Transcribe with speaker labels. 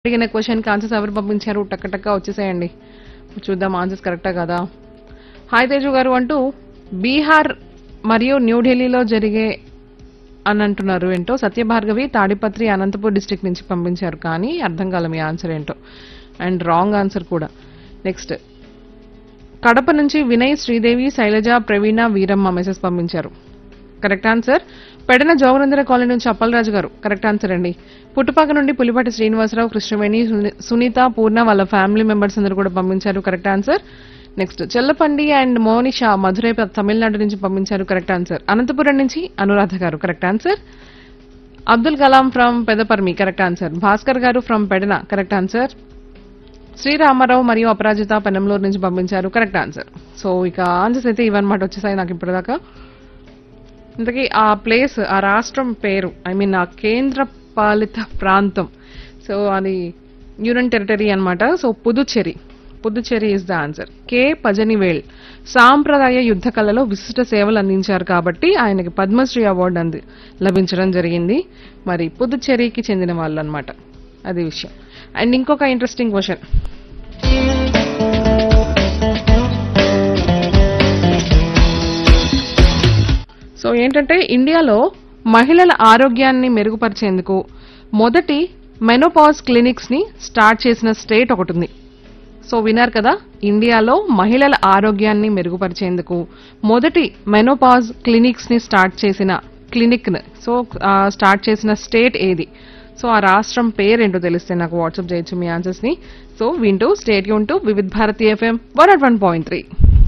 Speaker 1: అడిగిన క్వశ్చన్కి ఆన్సర్స్ ఎవరు పంపించారు టక్క టక్క వచ్చేసేయండి చూద్దాం ఆన్సర్స్ కరెక్టా కదా హాయ్ తేజు గారు అంటూ బీహార్ మరియు న్యూఢిల్లీలో జరిగే అని అంటున్నారు ఏంటో సత్యభార్గవి తాడిపత్రి అనంతపూర్ డిస్ట్రిక్ట్ నుంచి పంపించారు కానీ అర్థం కాల మీ ఆన్సర్ ఏంటో అండ్ రాంగ్ ఆన్సర్ కూడా నెక్స్ట్ కడప నుంచి వినయ్ శ్రీదేవి శైలజ ప్రవీణ వీరమ్మ మెసేజ్ పంపించారు కరెక్ట్ ఆన్సర్ పెడన జోగనందర కాలనీ నుంచి అప్పలరాజు గారు కరెక్ట్ ఆన్సర్ అండి పుట్టుపాక నుండి పులిపాటి శ్రీనివాసరావు కృష్ణవేణి సుని- సునీత పూర్ణ వాళ్ళ ఫ్యామిలీ మెంబర్స్ అందరూ కూడా పంపించారు కరెక్ట్ ఆన్సర్ నెక్స్ట్ చెల్లపండి అండ్ మోనిషా మధురై తమిళనాడు నుంచి పంపించారు కరెక్ట్ ఆన్సర్ అనంతపురం నుంచి Anuradha garu correct answer Abdul Kalam from Pedaparmi correct answer Bhaskar garu from Pedana correct answer Sriramarao మరియు అపరాజిత పెనంలూరు నుంచి పంపించారు కరెక్ట్ ఆన్సర్ సో ఇక ఆన్సర్స్ అయితే ఇవన్నమాట వచ్చేసాయి నాకు ఇప్పటిదాకా ఇంతకీ ఆ ప్లేస్ ఆ రాష్ట్రం పేరు ఐ మీన్ ఆ కేంద్ర పాలిత ప్రాంతం సో అది యూనియన్ టెరిటరీ అన్నమాట so Puducherry Puducherry is the answer K Pazhanivel సాంప్రదాయ యుద్ధ కళలో విశిష్ట సేవలు అందించారు కాబట్టి ఆయనకి పద్మశ్రీ అవార్డు అంది లభించడం జరిగింది మరి పుదుచ్చేరికి చెందిన వాళ్ళు అనమాట అది విషయం అండ్ ఇంకొక ఇంట్రెస్టింగ్ క్వశ్చన్ సో ఏంటంటే ఇండియాలో మహిళల ఆరోగ్యాన్ని మెరుగుపరిచేందుకు మొదటి మెనోపాజ్ క్లినిక్స్ ని స్టార్ట్ చేసిన స్టేట్ ఒకటి ఉంది సో విన్నారు కదా ఇండియాలో మహిళల ఆరోగ్యాన్ని మెరుగుపరిచేందుకు మొదటి మెనోపాజ్ క్లినిక్స్ ని స్టార్ట్ చేసిన క్లినిక్ సో ఆ, స్టార్ట్ చేసిన స్టేట్ ఏది సో ఆ రాష్ట్రం పేరేంటో తెలిస్తే నాకు వాట్సాప్ చేయొచ్చు మీ ఆన్సర్స్ ని సో వింటూ స్టేట్ యూన్ to Vividh Bharati FM one at one point three